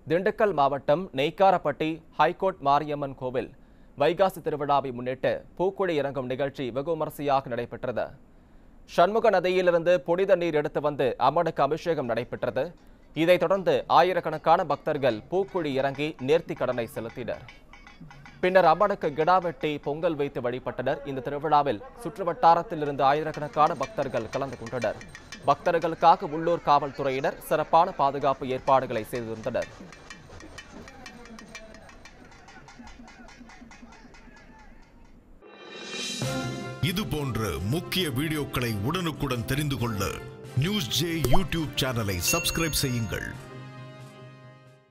திண்டுக்கல் மாவட்டம் நெய்க்காரப்பட்டி ஹைகோர்ட் மாரியம்மன் கோவில் வைகாசி திருவிழாவை முன்னிட்டு பூக்குழி இறங்கும் நிகழ்ச்சி வெகு விமரிசையாக நடைபெற்றது சண்முக நதியிலிருந்து புனித நீர் எடுத்து வந்து அம்மனுக்கு அபிஷேகம் நடைபெற்றது இதைத் தொடர்ந்து ஆயிரக்கணக்கான பக்தர்கள் பூக்குழி இறங்கி நேர்த்திக் கடனை செலுத்தினர் பின்னர் அம்மனுக்கு கிடா வெட்டி பொங்கல் வைத்து வழிபட்டனர் இந்த திருவிழாவில் சுற்றுவட்டாரத்தில் இருந்து ஆயிரக்கணக்கான பக்தர்கள் கலந்து கொண்டனர் பக்தர்களுக்காக உள்ளூர் காவல்துறையினர் சிறப்பான பாதுகாப்பு ஏற்பாடுகளை செய்திருந்தனர் இது போன்ற முக்கிய வீடியோக்களை உடனுக்குடன் தெரிந்து கொள்ள நியூஸ் ஜே யூடியூப் சேனலை சப்ஸ்கிரைப் செய்யுங்கள்